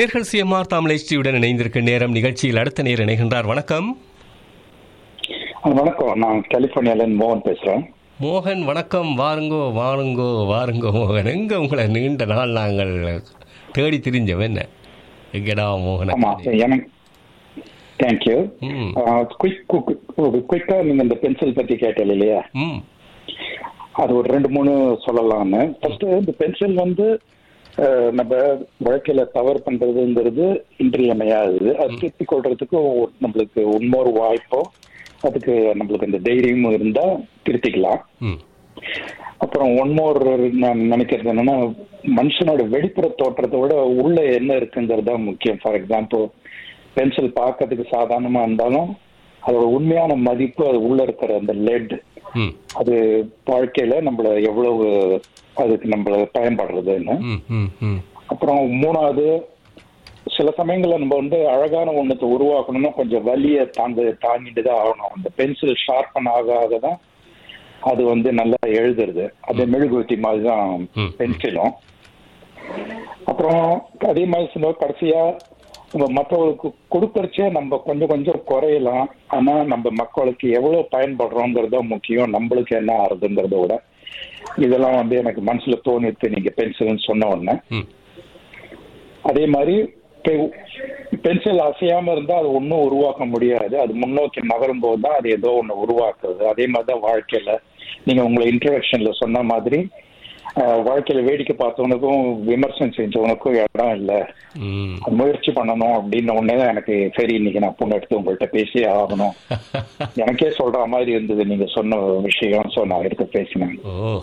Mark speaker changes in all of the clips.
Speaker 1: நேர்கள் சிஎம்ஆர் தாமலேஸ்டியுடன் இணைந்திருக்க நேரம் நிகழ்ச்சியில் அடுத்த நேர் இணைகின்றார் வணக்கம்
Speaker 2: வணக்கம் நான் கலிபோர்னியால இருந்து மோகன் பேசுறேன்
Speaker 1: மோகன் வணக்கம் வாருங்கோ வாருங்கோ வாருங்கோ மோகன் எங்க உங்களை நீண்ட நாள் நாங்கள் தேடி திரிஞ்சோம் என்ன எங்கடா மோகன்
Speaker 2: ஆமா எனக்கு தேங்க்யூ
Speaker 1: ம்
Speaker 2: குயிக் குயிக்கா நீங்க இந்த பென்சில் பத்தி கேட்டீங்க இல்லையா
Speaker 1: ம்
Speaker 2: அது ஒரு ரெண்டு மூணு சொல்லலாம்னு ஃபர்ஸ்ட் இந்த பென்சில் வந்து அஹ், நம்ம வாழ்க்கையில தவறு பண்றதுங்கிறது இன்றியமையாதது அது திருத்திக் கொள்றதுக்கு ஒரு- நம்மளுக்கு இன்னொரு வாய்ப்போ அதுக்கு நம்மளுக்கு இந்த தைரியமும் இருந்தா திருத்திக்கலாம்
Speaker 1: ம்
Speaker 2: அப்புறம் ஒன்மோர் நான் நினைக்கிறது என்னன்னா மனுஷனோட வெளிப்புற தோற்றத்தை விட உள்ள என்ன இருக்குங்கிறது தான் முக்கியம் ஃபார் எக்ஸாம்பிள் பென்சில் பார்க்கறதுக்கு சாதாரணமா இருந்தாலும் அதோட உண்மையான மதிப்பு அது உள்ள இருக்கிற அந்த லெட்
Speaker 1: ம்
Speaker 2: அது வாழ்க்கையில நம்மள எவ்வளவு அதுக்கு நம்மள பயன்படுறதுன்னு
Speaker 1: ம் ம் ம்
Speaker 2: அப்புறம் மூணாவது சில சமயங்கள்ல நம்ம வந்து அழகான ஒண்ணத்தை உருவாக்கணும்னா கொஞ்சம் வலியை தாங்க தாங்கிட்டு தான் ஆகணும் அந்த பென்சில் ஷார்பன் ஆக ஆக தான் அது வந்து நல்லா எழுதுறது அது மெழுகுவர்த்தி மாதிரி தான்
Speaker 1: ம்.
Speaker 2: பென்சிலும் அப்புறம் அதே மாதிரி சில கடைசியா நம்ம மற்றவங்களுக்கு கொடுக்கறச்சே நம்ம கொஞ்சம் கொஞ்சம் குறையலாம் ஆனா நம்ம மக்களுக்கு எவ்வளவு பயன்படுறோங்கிறது தான் முக்கியம் நம்மளுக்கு என்ன ஆறுதுங்கிறத விட இதெல்லாம் வந்து எனக்கு மனசுல தோணித்து நீங்க பென்சில்னு சொன்ன உடனே
Speaker 1: ம்
Speaker 2: அதே மாதிரி பென்சில் அசையாம இருந்தா அது ஒன்றும் உருவாக்க முடியாது அது முன்னோக்கி நகரும் போது தான் அது ஏதோ ஒன்று உருவாக்குறது அதே மாதிரி தான் வாழ்க்கையில நீங்க உங்களை இன்ட்ரடக்ஷன்ல சொன்ன மாதிரி அஹ், வாழ்க்கையில வேடிக்கை பார்த்தவனுக்கும் விமர்சனம் செஞ்சவனுக்கும் இடம் இல்லை
Speaker 1: ம்
Speaker 2: அது முயற்சி பண்ணணும் அப்படின்னு உடனே தான் எனக்கு சரி இன்னைக்கு நான் பொண்ணு எடுத்து உங்கள்கிட்ட பேசியே ஆகணும் எனக்கே சொல்ற மாதிரி இருந்தது நீங்க சொன்ன விஷயம் ஸோ நான் எடுத்து பேசினேன்
Speaker 1: ஓ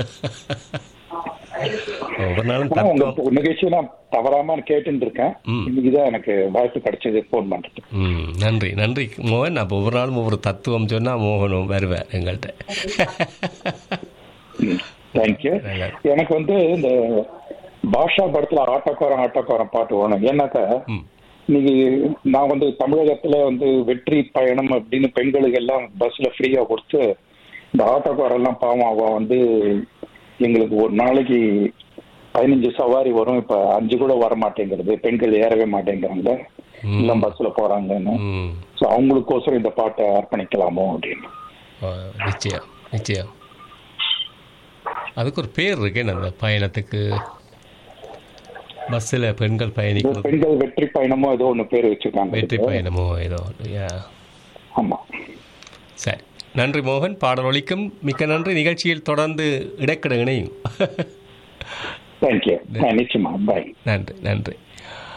Speaker 1: ஒவ்வொரு நாளும்
Speaker 2: ஆனா உங்க
Speaker 1: தத்துவம்
Speaker 2: நிகழ்ச்சியை நான் தவறாம கேட்டுட்டு இருக்கேன்
Speaker 1: ம்.
Speaker 2: இன்னைக்குதான் எனக்கு வாய்ப்பு கிடைச்சது ஃபோன் பண்றது
Speaker 1: ம் நன்றி நன்றி மோகன் அப்போ ஒவ்வொரு நாளும் ஒவ்வொரு தத்துவம் சொன்னால் மோகனும் வருவேன் எங்கள்கிட்ட
Speaker 2: தேங்க்யூ
Speaker 1: நல்லா.
Speaker 2: எனக்கு வந்து இந்த பாஷா படத்துல ஆட்டோக்காரன் ஆட்டோக்காரன் பாட்டு வேணும் ஏன்னாக்கா
Speaker 1: ம்
Speaker 2: இன்னைக்கு நான் வந்து தமிழகத்துல வந்து வெற்றி பயணம் அப்படின்னு பெண்களுக்கு எல்லாம் பஸ்ல ஃப்ரீயா கொடுத்து இந்த ஆட்டோக்காரன் எல்லாம் பாவம் அவ வந்து எங்களுக்கு ஒரு நாளைக்கு பதினஞ்சு சவாரி வரும் இப்ப அஞ்சு கூட வர மாட்டேங்கிறது பெண்கள் ஏறவே மாட்டேங்கிறாங்க
Speaker 1: ம்.
Speaker 2: எல்லாம் பஸ்ல போறாங்கன்னு
Speaker 1: ம்
Speaker 2: ஸோ அவங்களுக்கோசரம் இந்த பாட்டை அர்ப்பணிக்கலாமோ அப்படின்னு
Speaker 1: ஆ, நிச்சயம் நிச்சயம் அதுக்கு ஒரு பேர் இருக்கு என்ன அந்த பயணத்துக்கு பஸ்ஸில் பெண்கள்
Speaker 2: இது
Speaker 1: பயணிக்கிறது
Speaker 2: பெண்கள் வெற்றி பயணமோ ஏதோ ஒண்ணு பேர் வச்சிருக்காங்க
Speaker 1: வெற்றி பயணமோ ஏதோ ஒன்று. யா
Speaker 2: ஆமா
Speaker 1: சரி நன்றி மோகன் பாடல் ஒலிக்கும் மிக்க நன்றி நிகழ்ச்சியில் தொடர்ந்து இடைக்கிட இணையும்
Speaker 2: தேங்க்யூ நிச்சயமா பாய்
Speaker 1: நன்றி நன்றி